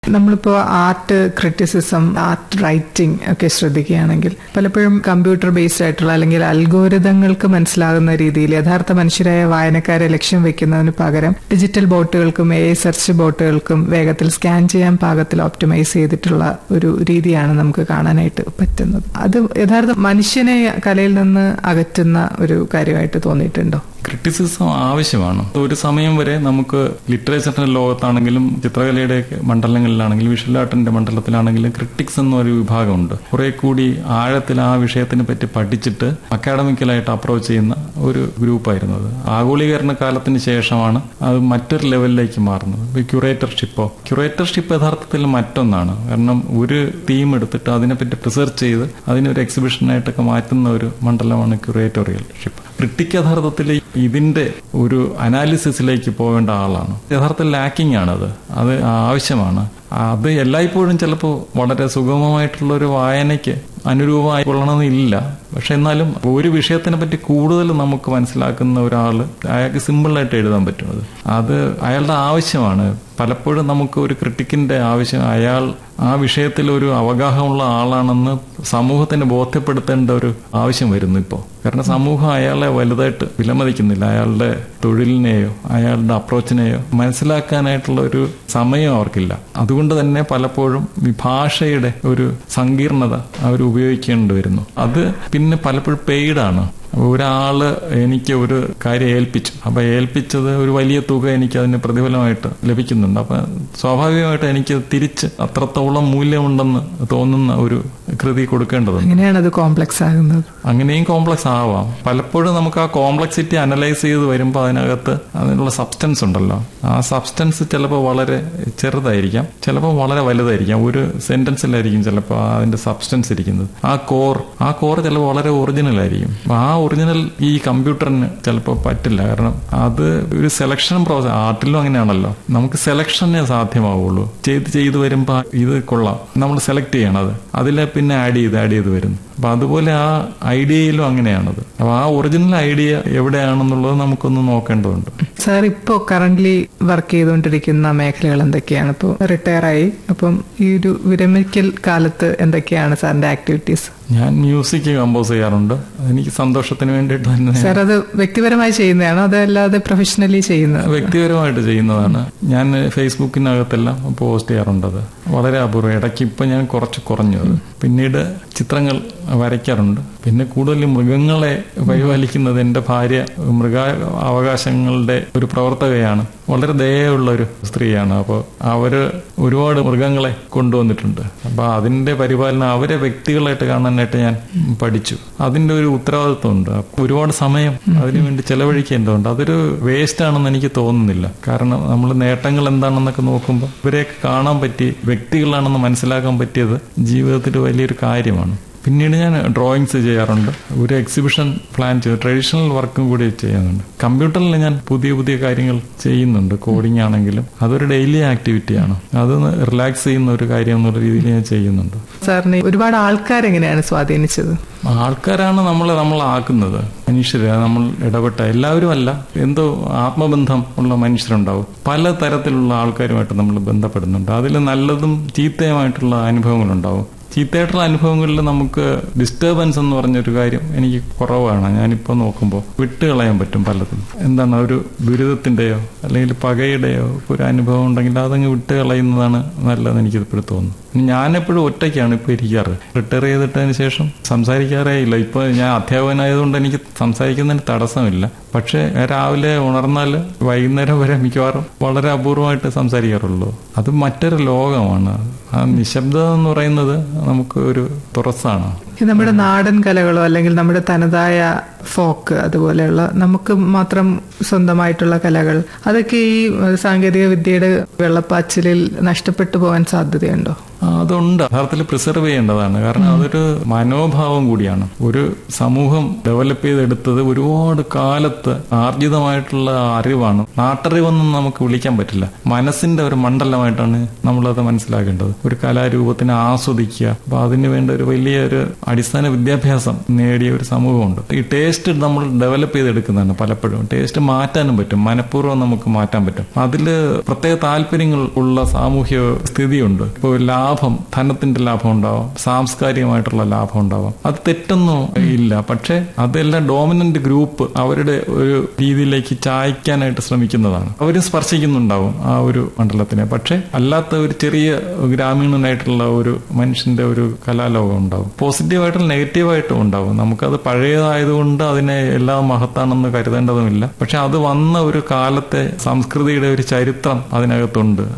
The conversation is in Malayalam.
നമ്മളിപ്പോ ആർട്ട് ക്രിറ്റിസിസം ആർട്ട് റൈറ്റിംഗ് ഒക്കെ ശ്രദ്ധിക്കുകയാണെങ്കിൽ പലപ്പോഴും കമ്പ്യൂട്ടർ ബേസ്ഡ് ആയിട്ടുള്ള അല്ലെങ്കിൽ അൽഗോരിതങ്ങൾക്ക് മനസ്സിലാകുന്ന രീതിയിൽ യഥാർത്ഥ മനുഷ്യരായ വായനക്കാരെ ലക്ഷ്യം വെക്കുന്നതിന് പകരം ഡിജിറ്റൽ ബോട്ടുകൾക്കും എ സെർച്ച് ബോട്ടുകൾക്കും വേഗത്തിൽ സ്കാൻ ചെയ്യാൻ പാകത്തിൽ ഓപ്റ്റിമൈസ് ചെയ്തിട്ടുള്ള ഒരു രീതിയാണ് നമുക്ക് കാണാനായിട്ട് പറ്റുന്നത് അത് യഥാർത്ഥ മനുഷ്യനെ കലയിൽ നിന്ന് അകറ്റുന്ന ഒരു കാര്യമായിട്ട് തോന്നിയിട്ടുണ്ടോ ക്രിറ്റിസിസം ആവശ്യമാണ് ഒരു സമയം വരെ നമുക്ക് ലിറ്ററേച്ചറിന്റെ ലോകത്താണെങ്കിലും ചിത്രകലയുടെ മണ്ഡലങ്ങളിലാണെങ്കിലും വിഷ്വൽ ആർട്ടിന്റെ മണ്ഡലത്തിലാണെങ്കിലും ക്രിട്ടിക്സ് എന്നൊരു വിഭാഗമുണ്ട് കുറെ കൂടി ആഴത്തിൽ ആ വിഷയത്തിനെ പറ്റി പഠിച്ചിട്ട് അക്കാഡമിക്കലായിട്ട് അപ്രോച്ച് ചെയ്യുന്ന ഒരു ഗ്രൂപ്പായിരുന്നു അത് ആഗോളീകരണ കാലത്തിന് ശേഷമാണ് അത് മറ്റൊരു ലെവലിലേക്ക് മാറുന്നത് ഇപ്പൊ ക്യൂറേറ്റർഷിപ്പോ ക്യൂറേറ്റർഷിപ്പ് യഥാർത്ഥത്തിൽ മറ്റൊന്നാണ് കാരണം ഒരു തീം എടുത്തിട്ട് അതിനെപ്പറ്റി റിസർച്ച് ചെയ്ത് അതിനൊരു എക്സിബിഷനായിട്ടൊക്കെ മാറ്റുന്ന ഒരു മണ്ഡലമാണ് ക്യൂറേറ്റോറിയൽഷിപ്പ് ക്രിട്ടിക് യഥാർത്ഥത്തിൽ ഇതിന്റെ ഒരു അനാലിസിസിലേക്ക് പോകേണ്ട ആളാണ് യഥാർത്ഥത്തിൽ ലാക്കിംഗ് ആണത് അത് ആവശ്യമാണ് അത് എല്ലായ്പ്പോഴും ചിലപ്പോൾ വളരെ സുഗമമായിട്ടുള്ള ഒരു വായനയ്ക്ക് അനുരൂപമായി കൊള്ളണമെന്നില്ല പക്ഷെ എന്നാലും ഒരു വിഷയത്തിനെ പറ്റി കൂടുതൽ നമുക്ക് മനസ്സിലാക്കുന്ന ഒരാൾ അയാൾക്ക് സിമ്പിളായിട്ട് എഴുതാൻ പറ്റും അത് അത് അയാളുടെ ആവശ്യമാണ് പലപ്പോഴും നമുക്ക് ഒരു ക്രിട്ടിക്കിന്റെ ആവശ്യം അയാൾ ആ വിഷയത്തിൽ ഒരു അവഗാഹമുള്ള ആളാണെന്ന് സമൂഹത്തിന് ബോധ്യപ്പെടുത്തേണ്ട ഒരു ആവശ്യം വരുന്നു ഇപ്പോൾ കാരണം സമൂഹം അയാളെ വലുതായിട്ട് വിലമതിക്കുന്നില്ല അയാളുടെ തൊഴിലിനെയോ അയാളുടെ അപ്രോച്ചിനെയോ മനസ്സിലാക്കാനായിട്ടുള്ള ഒരു സമയം അവർക്കില്ല അതുകൊണ്ട് തന്നെ പലപ്പോഴും ഈ ഭാഷയുടെ ഒരു സങ്കീർണത അവർ ഉപയോഗിക്കേണ്ടി വരുന്നു അത് പിന്നെ പലപ്പോഴും പെയ്ഡാണ് ഒരാള് എനിക്ക് ഒരു കാര്യം ഏൽപ്പിച്ചു അപ്പൊ ഏൽപ്പിച്ചത് ഒരു വലിയ തുക എനിക്ക് അതിന് പ്രതിഫലമായിട്ട് ലഭിക്കുന്നുണ്ട് അപ്പൊ സ്വാഭാവികമായിട്ട് എനിക്ക് തിരിച്ച് അത്രത്തോളം മൂല്യമുണ്ടെന്ന് തോന്നുന്ന ഒരു കൃതി കൊടുക്കേണ്ടതുണ്ട് അങ്ങനെയാണ് അത് കോംപ്ലക്സ് ആകുന്നത് അങ്ങനെയും കോംപ്ലക്സ് ആവാം പലപ്പോഴും നമുക്ക് ആ കോംപ്ലക്സിറ്റി അനലൈസ് ചെയ്ത് വരുമ്പോൾ അതിനകത്ത് അതിനുള്ള സബ്സ്റ്റൻസ് ഉണ്ടല്ലോ ആ സബ്സ്റ്റൻസ് ചിലപ്പോൾ വളരെ ചെറുതായിരിക്കാം ചിലപ്പോൾ വളരെ വലുതായിരിക്കാം ഒരു സെന്റൻസിലായിരിക്കും ചിലപ്പോൾ അതിന്റെ സബ്സ്റ്റൻസ് ഇരിക്കുന്നത് ആ കോർ ആ കോർ ചിലപ്പോൾ വളരെ ഒറിജിനൽ ആയിരിക്കും അപ്പൊ ആ ഒറിജിനൽ ഈ കമ്പ്യൂട്ടറിന് ചിലപ്പോൾ പറ്റില്ല കാരണം അത് ഒരു സെലക്ഷൻ പ്രോസസ് ആർട്ടിലും അങ്ങനെയാണല്ലോ നമുക്ക് സെലക്ഷനെ സാധ്യമാവുള്ളൂ ചെയ്ത് ചെയ്ത് വരുമ്പോൾ ഇത് കൊള്ളാം നമ്മൾ സെലക്ട് ചെയ്യണം അത് അതിലെ പിന്നെ ആഡ് ചെയ്ത് ആഡ് ചെയ്ത് വരുന്നു അപ്പൊ അതുപോലെ ആ ഐഡിയയിലും അങ്ങനെയാണത് അപ്പൊ ആ ഒറിജിനൽ ഐഡിയ എവിടെയാണെന്നുള്ളത് നമുക്കൊന്ന് നോക്കേണ്ടതുണ്ട് സാർ ഇപ്പോൾ കറന്റ് വർക്ക് ചെയ്തുകൊണ്ടിരിക്കുന്ന മേഖലകൾ എന്തൊക്കെയാണ് ഇപ്പോൾ റിട്ടയർ ആയി അപ്പം ഈ ഒരു വിരമിക്കൽ കാലത്ത് എന്തൊക്കെയാണ് സാറിന്റെ ആക്ടിവിറ്റീസ് ഞാൻ മ്യൂസിക് കമ്പോസ് ചെയ്യാറുണ്ട് എനിക്ക് സന്തോഷത്തിന് വേണ്ടിയിട്ട് തന്നെ സാർ അത് വ്യക്തിപരമായി ചെയ്യുന്നതാണോ അതല്ലാതെ പ്രൊഫഷണലി ചെയ്യുന്നത് വ്യക്തിപരമായിട്ട് ചെയ്യുന്നതാണ് ഞാൻ ഫേസ്ബുക്കിനകത്തെല്ലാം പോസ്റ്റ് ചെയ്യാറുണ്ട് അത് വളരെ അപൂർവം ഇടയ്ക്ക് ഇപ്പൊ ഞാൻ കുറച്ച് കുറഞ്ഞു അത് പിന്നീട് ചിത്രങ്ങൾ വരയ്ക്കാറുണ്ട് പിന്നെ കൂടുതൽ മൃഗങ്ങളെ പരിപാലിക്കുന്നത് എൻ്റെ ഭാര്യ മൃഗ അവകാശങ്ങളുടെ ഒരു പ്രവർത്തകയാണ് വളരെ ദയുള്ള ഒരു സ്ത്രീയാണ് അപ്പോൾ അവര് ഒരുപാട് മൃഗങ്ങളെ കൊണ്ടുവന്നിട്ടുണ്ട് അപ്പൊ അതിന്റെ പരിപാലനം അവരെ വ്യക്തികളായിട്ട് കാണാനായിട്ട് ഞാൻ പഠിച്ചു അതിന്റെ ഒരു ഉത്തരവാദിത്വമുണ്ട് അപ്പൊ ഒരുപാട് സമയം അതിനുവേണ്ടി ചെലവഴിക്കേണ്ടതുണ്ട് അതൊരു വേസ്റ്റ് ആണെന്ന് എനിക്ക് തോന്നുന്നില്ല കാരണം നമ്മൾ നേട്ടങ്ങൾ എന്താണെന്നൊക്കെ നോക്കുമ്പോൾ ഇവരെയൊക്കെ കാണാൻ പറ്റി വ്യക്തികളാണെന്ന് മനസ്സിലാക്കാൻ പറ്റിയത് ജീവിതത്തിൽ വലിയൊരു കാര്യമാണ് പിന്നീട് ഞാൻ ഡ്രോയിങ്സ് ചെയ്യാറുണ്ട് ഒരു എക്സിബിഷൻ പ്ലാൻ ചെയ്തു ട്രഡീഷണൽ വർക്കും കൂടി ചെയ്യുന്നുണ്ട് കമ്പ്യൂട്ടറിൽ ഞാൻ പുതിയ പുതിയ കാര്യങ്ങൾ ചെയ്യുന്നുണ്ട് കോഡിംഗ് ആണെങ്കിലും അതൊരു ഡെയിലി ആക്ടിവിറ്റിയാണ് അത് റിലാക്സ് ചെയ്യുന്ന ഒരു കാര്യം എന്നുള്ള രീതിയിൽ ഞാൻ ചെയ്യുന്നുണ്ട് സാറിന് ഒരുപാട് ആൾക്കാരെങ്ങനെയാണ് സ്വാധീനിച്ചത് ആൾക്കാരാണ് നമ്മളെ നമ്മളാക്കുന്നത് മനുഷ്യര് നമ്മൾ ഇടപെട്ട എല്ലാവരും അല്ല എന്തോ ആത്മബന്ധം ഉള്ള മനുഷ്യരുണ്ടാവും പല തരത്തിലുള്ള ആൾക്കാരുമായിട്ട് നമ്മൾ ബന്ധപ്പെടുന്നുണ്ട് അതിൽ നല്ലതും ചീത്തയുമായിട്ടുള്ള അനുഭവങ്ങളുണ്ടാവും ചീത്തയായിട്ടുള്ള അനുഭവങ്ങളിൽ നമുക്ക് ഡിസ്റ്റർബൻസ് എന്ന് പറഞ്ഞൊരു കാര്യം എനിക്ക് കുറവാണ് ഞാനിപ്പോൾ നോക്കുമ്പോൾ വിട്ടുകളയാൻ പറ്റും പലതും എന്താണ് ഒരു ദുരിതത്തിന്റെയോ അല്ലെങ്കിൽ പകയുടെയോ ഒരു അനുഭവം ഉണ്ടെങ്കിൽ അതങ്ങ് വിട്ടുകളയുന്നതാണ് നല്ലതെന്ന് എനിക്ക് ഇപ്പോഴും തോന്നുന്നു ഞാനെപ്പോഴും ഒറ്റയ്ക്കാണ് ഇപ്പോൾ ഇരിക്കാറ് റിട്ടയർ ചെയ്തിട്ടതിന് ശേഷം സംസാരിക്കാറേ ഇല്ല ഇപ്പോൾ ഞാൻ അധ്യാപകനായതുകൊണ്ട് എനിക്ക് സംസാരിക്കുന്നതിന് തടസ്സമില്ല പക്ഷേ രാവിലെ ഉണർന്നാൽ വൈകുന്നേരം വരെ മിക്കവാറും വളരെ അപൂർവമായിട്ട് സംസാരിക്കാറുള്ളൂ അത് മറ്റൊരു ലോകമാണ് ആ നിശബ്ദത എന്ന് പറയുന്നത് നമുക്ക് ഒരു തുറസാണ് ഈ നമ്മുടെ നാടൻ കലകളോ അല്ലെങ്കിൽ നമ്മുടെ തനതായ ഫോക്ക് അതുപോലെയുള്ള നമുക്ക് മാത്രം സ്വന്തമായിട്ടുള്ള കലകൾ അതൊക്കെ ഈ സാങ്കേതിക വിദ്യയുടെ വെള്ളപ്പാച്ചിലിൽ നഷ്ടപ്പെട്ടു പോകാൻ സാധ്യതയുണ്ടോ അതുണ്ട് യഥാർത്ഥത്തിൽ പ്രിസർവ് ചെയ്യേണ്ടതാണ് കാരണം അതൊരു മനോഭാവം കൂടിയാണ് ഒരു സമൂഹം ഡെവലപ്പ് ചെയ്തെടുത്തത് ഒരുപാട് കാലത്ത് ആർജിതമായിട്ടുള്ള അറിവാണ് നാട്ടറിവെന്നും നമുക്ക് വിളിക്കാൻ പറ്റില്ല മനസ്സിന്റെ ഒരു മണ്ഡലമായിട്ടാണ് നമ്മളത് മനസ്സിലാക്കേണ്ടത് ഒരു കലാരൂപത്തിനെ ആസ്വദിക്കുക അപ്പൊ അതിന് വേണ്ട ഒരു വലിയ ഒരു അടിസ്ഥാന വിദ്യാഭ്യാസം നേടിയ ഒരു സമൂഹമുണ്ട് ഈ ടേസ്റ്റ് നമ്മൾ ഡെവലപ്പ് ചെയ്തെടുക്കുന്നതാണ് പലപ്പോഴും ടേസ്റ്റ് മാറ്റാനും പറ്റും മനഃപൂർവ്വം നമുക്ക് മാറ്റാൻ പറ്റും അതില് പ്രത്യേക താല്പര്യങ്ങൾ ഉള്ള സാമൂഹ്യ സ്ഥിതിയുണ്ട് ഇപ്പോൾ ലാഭം ധനത്തിന്റെ ലാഭം ഉണ്ടാവാം സാംസ്കാരികമായിട്ടുള്ള ലാഭം ഉണ്ടാവാം അത് തെറ്റൊന്നും ഇല്ല പക്ഷെ അതെല്ലാം ഡോമിനന്റ് ഗ്രൂപ്പ് അവരുടെ ഒരു രീതിയിലേക്ക് ചായ്ക്കാനായിട്ട് ശ്രമിക്കുന്നതാണ് അവർ സ്പർശിക്കുന്നുണ്ടാവും ആ ഒരു മണ്ഡലത്തിനെ പക്ഷെ അല്ലാത്ത ഒരു ചെറിയ ഗ്രാമീണനായിട്ടുള്ള ഒരു മനുഷ്യന്റെ ഒരു കലാലോകം ഉണ്ടാവും പോസിറ്റീവായിട്ടും നെഗറ്റീവായിട്ടും ഉണ്ടാവും നമുക്കത് പഴയതായതുകൊണ്ട് അതിനെ എല്ലാം മഹത്താണെന്ന് കരുതേണ്ടതുമില്ല പക്ഷെ അത് വന്ന ഒരു കാലത്തെ സംസ്കൃതിയുടെ ഒരു ചരിത്രം അതിനകത്തുണ്ട്